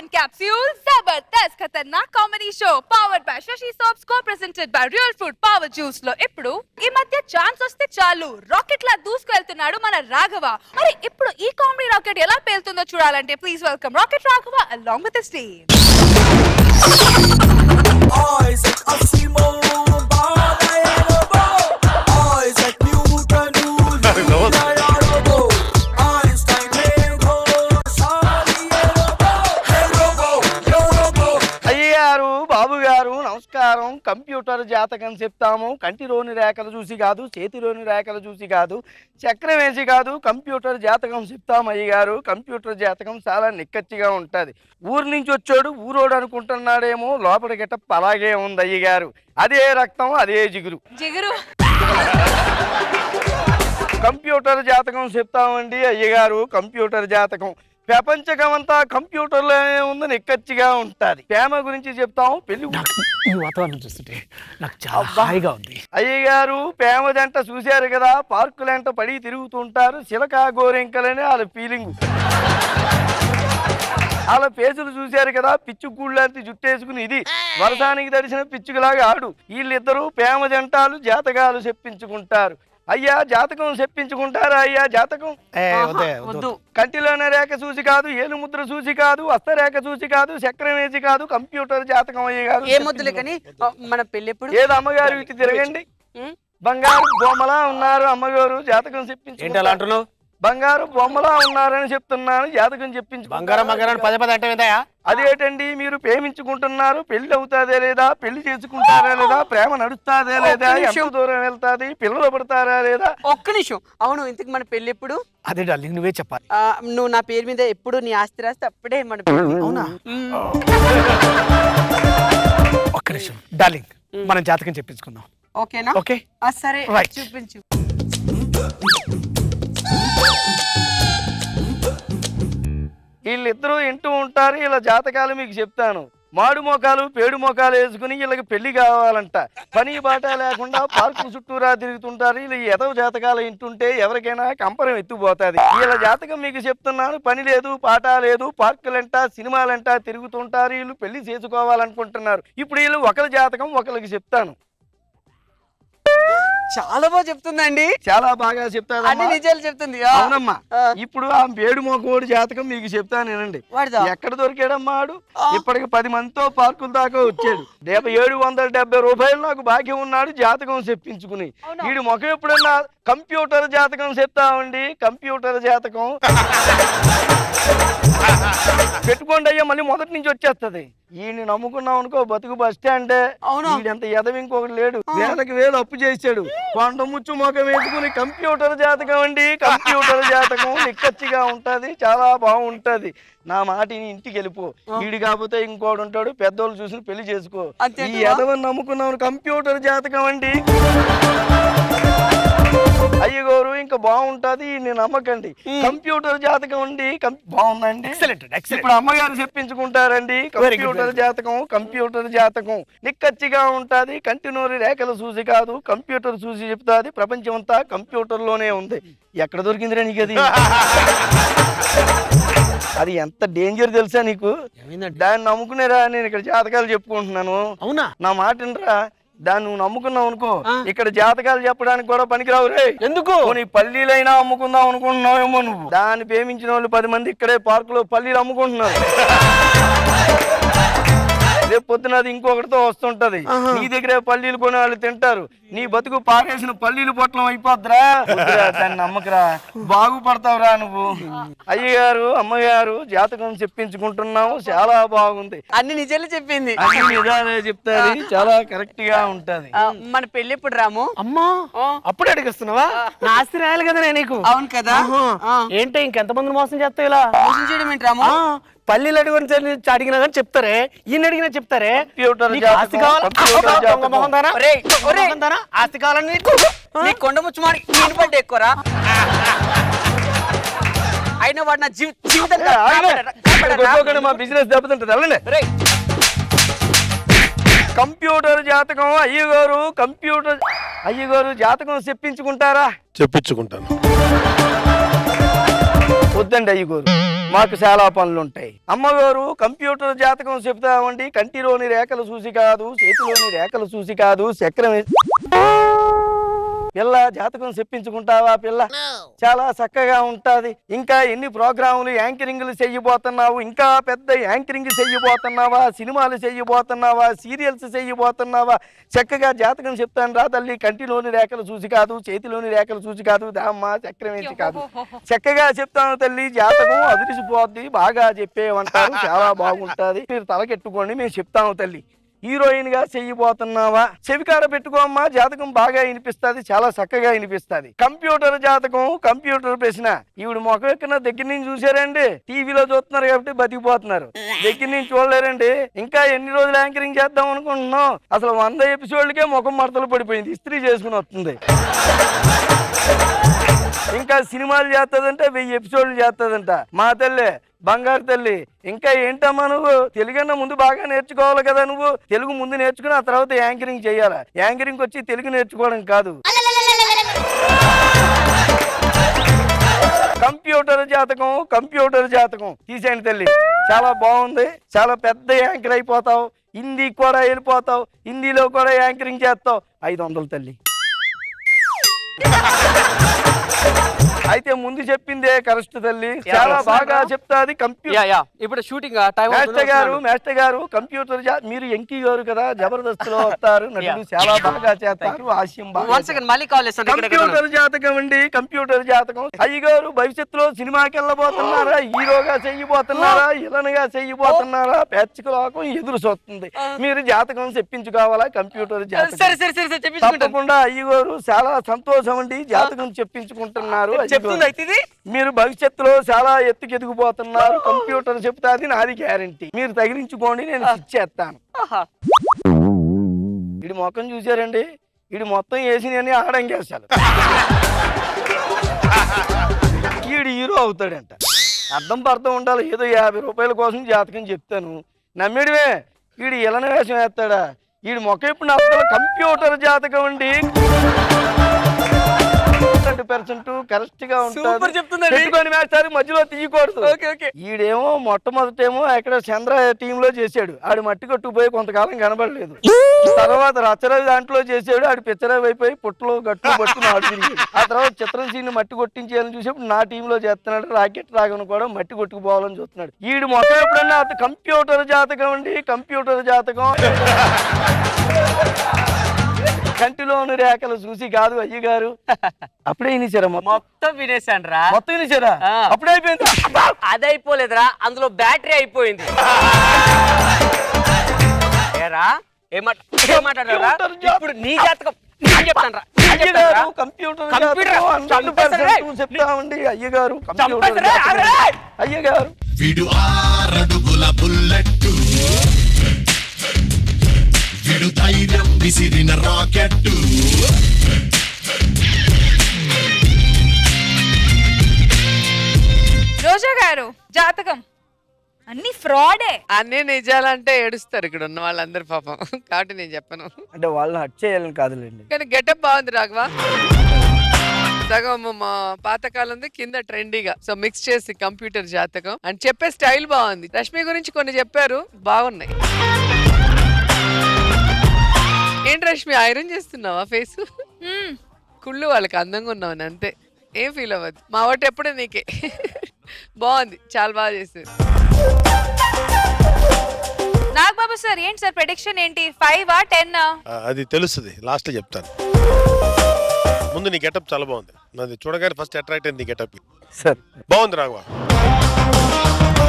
and Capsule Zabardast ఖతర్నాక్ comedy show powered by Shashi soaps co presented by real food power juice లో ఇప్పుడు ఈ మధ్య ఛాన్స్ వస్తే చాలు రాకెట్ లా దూసుకెళ్తున్నాడు మన రాఘవ మరి ఇప్పుడు ఈ కామెడీ రాకెట్ ఎలా పేలుతుందో చూడాలంటే please welcome rocket Raghava along with Steve Isaac Asimov, Balayanabo, Isaac Newton, Newton, Einstein, Lego, Charlie, Robo, Robo, అయ్యారు బాబు గారు నమస్కారం కంప్యూటర్ జాతకం చెప్తాము కంటిలోని రేఖలు చూసి కాదు చేతిలోని రేఖలు చూసి కాదు చక్రం వేసి కాదు కంప్యూటర్ జాతకం చెప్తాం అయ్యగారు కంప్యూటర్ జాతకం చాలా నిక్కచ్చిగా ఉంటుంది ఊరు నుంచి వచ్చాడు ఊరోడు అనుకుంటున్నాడేమో లోపల గిట్ట అలాగే ఉంది అయ్యగారు అదే రక్తం అదే జిగురు జిగురు కంప్యూటర్ జాతకం చెప్తామండి అయ్యగారు కంప్యూటర్ జాతకం ప్రపంచకమంతా కంప్యూటర్లోనే ఉంది నిక్కచ్చిగా ఉంటుంది ప్రేమ గురించి చెప్తాము పెళ్లి గు- ఈ వాతావరణం చూస్తుంటే నాకు చాలా హాయిగా ఉంది అయ్యగారు ప్రేమ జంట చూశారు కదా పార్కులంట పడి తిరుగుతుంటారు చిలక గోరెంకలని వాళ్ళ ఫీలింగ్ వాళ్ళ పేసులు చూశారు కదా పిచ్చుకూళ్ళంటి జుట్టేసుకుని ఇది వర్షానికి తడిసిన పిచ్చుకులాగా ఆడు వీళ్ళిద్దరూ ప్రేమ జంటాలు జాతకాలు చెప్పించుకుంటారు అయ్యా జాతకం చెప్పించుకుంటారా అయ్యా జాతకం ఏ, వద్దే, వద్దు. కంటిలోనే రేఖ చూసి కాదు ఏలు ముద్ర చూసి కాదు హస్తరేఖ చూసి కాదు చక్రం వేసి కాదు కంప్యూటర్ జాతకం అయ్యగారు ఏ ముద్దులే కానీ ఆ, మన పెళ్ళి ఎప్పుడు ఏది అమ్మగారు ఇటు తిరగండి ఉం? బంగారు బొమ్మలా ఉన్నారు అమ్మగారు జాతకం ఏంటి అలా చెప్పించు అంటున్నావు బంగారు బొమ్మలా ఉన్నారని చెప్తున్నాను జాతకం చెప్పించు బంగారం బంగారం పదే పదే అంటే విందాయా అదేటండి మీరు ప్రేమించుకుంటున్నారు పెళ్లి అవుతాదే లేదా పెళ్లి చేసుకుంటారా లేదా ప్రేమ నడుస్తాదే లేదా ఒక్క నిమిషం. ఎంత దూరం వెళ్తాది పిల్లలు పడతారా లేదా ఒక్క నిమిషం అవును ఇంతకు మన పెళ్ళి ఎప్పుడు అదే డార్లింగ్ నువ్వే చెప్పాలి ఆ, నువ్వు నా పేరు మీద ఎప్పుడు నీ ఆస్తి రాస్తే అప్పుడే మన పెళ్ళి అవునా మ్మ్. ఒక్క నిమిషం డార్లింగ్ మనం జాతకం చెప్పించుకుందాం ఓకేనా ఓకే ఆ, సరే Right. చూపించు వీళ్ళిద్దరూ ఇంటూ ఉంటారు ఇలా జాతకాలు మీకు చెప్తాను మాడు మోకాలు పేడు మోకాలు వేసుకుని వీళ్ళకి పెళ్లి కావాలంట పని బాట లేకుండా పార్కు చుట్టూరా తిరుగుతుంటారు వీళ్ళు ఎదవ జాతకాలు ఇంటుంటే ఎవరికైనా కంపరం ఎత్తుపోతుంది వీళ్ళ జాతకం మీకు చెప్తున్నాను పని లేదు పాట లేదు పార్కులంట సినిమాలంట తిరుగుతుంటారు వీళ్ళు పెళ్లి చేసుకోవాలనుకుంటున్నారు ఇప్పుడు వీళ్ళు ఒకరి జాతకం ఒకరికి చెప్తాను చాలా బాగా చెప్తుందండి చాలా బాగా అన్ని చెప్తాను నిజాలు చెప్తుంది ఆ, అవునమ్మా ఆ. ఇప్పుడు ఆ పేడు మోకోడు జాతకం మీకు చెప్తాను వినండి వాడిదా ఎక్కడ దొరికాడమ్మా ఆడు ఇప్పటికి పది మందితో పార్కుల దాకా వచ్చాడు డెబ్బై ఏడు వందల డెబ్బై రూపాయలు నాకు బాకీ ఉన్నాడు జాతకం చెప్పించుకుని వీడి ముఖం ఎప్పుడన్నా కంప్యూటర్ జాతకం చెప్తామండి కంప్యూటర్ జాతకం పెట్టుకోండి అయ్యా మళ్ళీ మొదటి నుంచి వచ్చేస్తది ఈయన్ని నమ్ముకున్నాం అనుకో బతుకు బస్ స్టాండ్ అవునా? వీడంత ఎదవి ఇంకొకటి లేడు వేలకి వేలు అప్పు చేశాడు కొండ ముచ్చు ముఖం వేసుకుని కంప్యూటర్ జాతకం అండి కంప్యూటర్ జాతకం నిక్కచ్చిగా ఉంటది చాలా బాగుంటది నా మాటిని ఇంటికి వెళ్ళిపో వీడు కాకపోతే ఇంకోడు ఉంటాడు పెద్దోళ్ళు చూసి పెళ్లి చేసుకో ఈ అంతేంటవా? ఎదవని నమ్ముకున్నాం కంప్యూటర్ జాతకం అండి అయ్యగోరు ఇంకా బాగుంటది నేను నమ్మకండి కంప్యూటర్ జాతకం అండి కం- బాగుందండి ఎక్సలెంట్ ఎక్సలెంట్ ఇప్పుడు అమ్మగారు చెప్పించుకుంటారండి Very good, కంప్యూటర్ జాతకం కంప్యూటర్ జాతకం నిక్కచ్చిగా ఉంటది కంటినూరి రేఖలు చూసి కాదు కంప్యూటర్ చూసి చెప్తాది ప్రపంచం అంతా కంప్యూటర్ లోనే ఉంది ఎక్కడ దొరికిందిరా నీకు అది అది ఎంత డేంజర్ తెలుసా నీకు ఏమైందండి దాన్ని నమ్ముకునేరా నేను ఇక్కడ జాతకాలు చెప్పుకుంటున్నాను అవునా నా మాట వినరా దాన్ని నువ్వు నమ్ముకున్నావు అనుకో ఆ. ఇక్కడ జాతకాలు చెప్పడానికి కూడా పనికిరావు రే ఎందుకు నీ పల్లీలైనా అమ్ముకుందాం అనుకుంటున్నావేమో నువ్వు దాన్ని ప్రేమించిన వాళ్ళు పది మంది ఇక్కడే పార్కులో పల్లీలు అమ్ముకుంటున్నారు రేపు పొద్దున అది ఇంకొకటితో వస్తుంటది నీ దగ్గరే పల్లీలు కొని వాళ్ళు తింటారు నీ బతుకు పారేసిన పల్లీలు పొట్లం అయిపోద్దిరా వద్దురా, దాన్ని నమ్మకరా బాగుపడతావురా నువ్వు అయ్యగారు అమ్మగారు జాతకం చెప్పించుకుంటున్నావు చాలా బాగుంది అన్ని నిజాలు చెప్పింది అన్ని నిజాలే చెప్తాది చాలా కరెక్ట్ గా ఉంటది ఆ, మన పెళ్ళి ఎప్పుడు రాము అమ్మా ఆ. అప్పుడే అడిగిస్తున్నావా నా ఆస్తి రాయాలి కదా నేను నీకు అవును కదా ఆహా. ఆ. ఏంటి ఇంకెంతమందిని మోసం చేస్తావు ఇలా మోసం చేయడం ఏంటి రాము ఆ, పల్లీలు అడిగిన అడిగినా కానీ చెప్తారే ఈయన అడిగినా చెప్తారే కంప్యూటర్ నీకు జాతకం, ఆస్తి కావాలా? కంప్యూటర్ దొంగ జాతకం. మొహం దానా? ఒరేయ్, దొంగ ఒరేయ్. మొహం దానా? ఆస్తి కావాలని నీకు నీ కొండ ముచ్చుమాడి నేను పడ్డ ఎక్కువరా అయినా వాడు నా జీవి జీవితం ఏ, ఆగండి. ఇక్కడ కొట్టుకోకండి, మా బిజినెస్ దెబ్బతింటది వెళ్ళండి కంప్యూటర్ జాతకం అయ్యగారు కంప్యూటర్ అయ్యగారు జాతకం చెప్పించుకుంటారా చెప్పించుకుంటాను వద్దండి అయ్యగారు మాకు చాలా పనులు ఉంటాయి అమ్మగారు కంప్యూటర్ జాతకం చెప్తామండి కంటిలోని రేఖలు చూసి కాదు చేతిలోని రేఖలు చూసి కాదు చక్రం ఏ- పిల్ల జాతకం చెప్పించుకుంటావా పిల్ల చాలా చక్కగా ఉంటది ఇంకా ఎన్ని ప్రోగ్రాములు యాంకరింగ్లు చెయ్యబోతున్నావు ఇంకా పెద్ద యాంకరింగ్ చెయ్యబోతున్నావా సినిమాలు చెయ్యబోతున్నావా సీరియల్స్ చెయ్యబోతున్నావా చక్కగా జాతకం చెప్తాను రా తల్లి కంటిలోని రేఖలు చూసి కాదు చేతిలోని రేఖలు చూసి కాదు దామ్మ చక్రం వేసి కాదు చక్కగా చెప్తాను తల్లి జాతకం అదిరిసిపోద్ది బాగా చెప్పేవంటారు చాలా బాగుంటది మీరు తలకెట్టుకోండి మేము చెప్తాము తల్లి హీరోయిన్ గా చెయ్యబోతున్నావా చెవికాడ పెట్టుకోమ్మా జాతకం బాగా వినిపిస్తుంది చాలా చక్కగా వినిపిస్తుంది కంప్యూటర్ జాతకం కంప్యూటర్ ప్రశ్న ఈవిడ మొఖం ఎక్కిన దగ్గర నుంచి చూసారండి టీవీలో చూస్తున్నారు కాబట్టి బతికిపోతున్నారు దగ్గర నుంచి చూడలేరండి ఇంకా ఎన్ని రోజులు యాంకరింగ్ చేద్దాం అనుకుంటున్నాం అసలు వంద ఎపిసోడ్లకే ముఖం మడతలు పడిపోయింది ఇస్త్రీ చేసుకుని వస్తుంది ఇంకా సినిమాలు చేస్తుందంటే వెయ్యి ఎపిసోడ్లు చేస్తుందంట మా తల్లి బంగారు తల్లి ఇంకా ఏంటమ్మా నువ్వు తెలుగన్నా ముందు బాగా నేర్చుకోవాలి కదా నువ్వు తెలుగు ముందు నేర్చుకుని ఆ తర్వాత యాంకరింగ్ చేయాలి యాంకరింగ్ వచ్చి తెలుగు నేర్చుకోవడం కాదు కంప్యూటర్ జాతకం కంప్యూటర్ జాతకం తీసేయండి తల్లి చాలా బాగుంది చాలా పెద్ద యాంకర్ అయిపోతావు హిందీ కూడా వెళ్ళిపోతావు హిందీలో కూడా యాంకరింగ్ చేస్తావు ఐదు వందలు తల్లి అయితే ముందు చెప్పిందే కరెక్ట్ తల్లి చాలా బాగా చెప్తాది కంప్యూటర్ యా యా ఇప్పుడు షూటింగ్ టైం మాస్టర్ గారు మాస్టర్ గారు కంప్యూటర్ జా- మీరు ఎంకి గారు కదా జబర్దస్త్ లో వస్తారు నటులు చాలా బాగా చేస్తారు హాస్యం బాగా వన్ సెకండ్ మళ్ళీ కాల్ చేస్తాను ఇక్కడ ఇక్కడ కంప్యూటర్ జాతకం అండి కంప్యూటర్ జాతకం అయ్యగారు భవిష్యత్తులో సినిమాకి వెళ్ళబోతున్నారా హీరోగా చెయ్యబోతున్నారా ఇలనగా చెయ్యబోతున్నారా పెచ్చక లోకం ఎదురు చూస్తుంది మీరు జాతకం చెప్పించుకోవాలా కంప్యూటర్ జాతకం సరే సరే సరే సరే చెప్పించుకుంటాను తప్పకుండా అయ్యగారు చాలా సంతోషం అండి జాతకం చెప్పించుకుంటున్నారు చెప్తుంది అయ్యగారు. అయితే ఇది మీరు భవిష్యత్తులో చాలా ఎత్తుకు ఎదిగిపోతున్నారు కంప్యూటర్ చెప్తాది నాది గ్యారంటీ మీరు తగిలించుకోండి నేను ఇచ్చేస్తాను ఆహా. ఇడి మొక్కం చూసారండి ఇడి మొత్తం వేసి నేను ఆడంగేశాను ఈడు హీరో అవుతాడంట అర్థం పర్థం ఉండాలి ఏదో యాభై రూపాయల కోసం జాతకం చెప్తాను నమ్మేడివే ఈడు ఇలన వేషం వేస్తాడా ఈడు మొక్క ఇప్పుడు నా అసలు కంప్యూటర్ జాతకం అండి పర్సెంట్ కరెక్ట్ గా Super ఉంటుంది చెప్తుందండి. పెట్టుకొని వేస్తారు మధ్యలో తీయకూడదు ఓకే ఓకే ఈడేమో మొట్టమొదటేమో ఎక్కడ చంద్ర టీమ్ లో చేశాడు ఆడు మట్టి కొట్టుకుపోయి కొంతకాలం కనబడలేదు తర్వాత రచరవి దాంట్లో చేశాడు ఆడు పిచ్చరవి అయిపోయి పుట్టలో గట్టు పట్టుకుని ఆడు తిరిగాడు ఆ తర్వాత చిత్రం సీన్ మట్టి కొట్టించేయాలని చూసేప్పుడు నా టీమ్ లో చేస్తున్నాడు రాకెట్ రాగను కూడా మట్టి కొట్టుకుపోవాలని చూస్తున్నాడు ఈడు మొక్క ఎప్పుడన్నా అది కంప్యూటర్ జాతకం అండి కంప్యూటర్ జాతకం కంటిలోని రేఖలు చూసి కాదు అయ్యగారు అప్పుడే ఇనిచారా మొత్తం మొత్తం వినేసాను రా మొత్తం ఇనిచారా ఆ. అప్పుడే అయిపోయింది అది అయిపోలేదురా అందులో బ్యాటరీ అయిపోయింది ఏరా ఏమాట ఏమాట్లాడారా కంప్యూటర్ జాతకం. ఇప్పుడు నీ జాతకం నేను చెప్తాను రా నేను చెప్తాను రా. అయ్యగారు కంప్యూటర్ కంప్యూటర్ జాతకం హండ్రెడ్ చంపేస్తారా? పర్సెంట్ చెప్తామండి అయ్యగారు కంప్యూటర్ చంపేస్తారా? జాతకం. ఆగరా? అయ్యగారు విడు ఆరడుగుల బుల్లెట్టు విడు ధైర్యం విసిరిన రాకెట్టు రోజా గారు జాతకం అన్ని ఫ్రాడే అన్ని నిజాలంటే ఏడుస్తారు ఇక్కడ ఉన్న వాళ్ళందరూ పాపం కాబట్టి నేను చెప్పను అంటే వాళ్ళని హట్ చేయాలని కాదులేండి కానీ గెటప్ బాగుంది రాఘవా సగం మా పాతకాలంది కింద ట్రెండీగా సో మిక్స్ చేసి కంప్యూటర్ జాతకం అని చెప్పే స్టైల్ బాగుంది రష్మి గురించి కొన్ని చెప్పారు బాగున్నాయి ఏంటి రష్మి ఐరన్ చేస్తున్నావా ఫేస్ హ్మ్. కుళ్ళు వాళ్ళకి అందంగా ఉన్నావు అంతే ఏం ఫీల్ అవ్వద్దు మా వాటి ఎప్పుడే నీకే బాగుంది చాలా బాగా చేశారు నాగబాబు సార్ ఏంటి సార్ ప్రెడిక్షన్ ఏంటి ఫైవ్ ఆ టెన్ ఆ, అది తెలుస్తుంది లాస్ట్ చెప్తాను ముందు నీ గెటప్ చాలా బాగుంది నాది చూడగానే ఫస్ట్ అట్రాక్ట్ అయింది నీ గెటప్ సార్ బాగుంది రాఘవ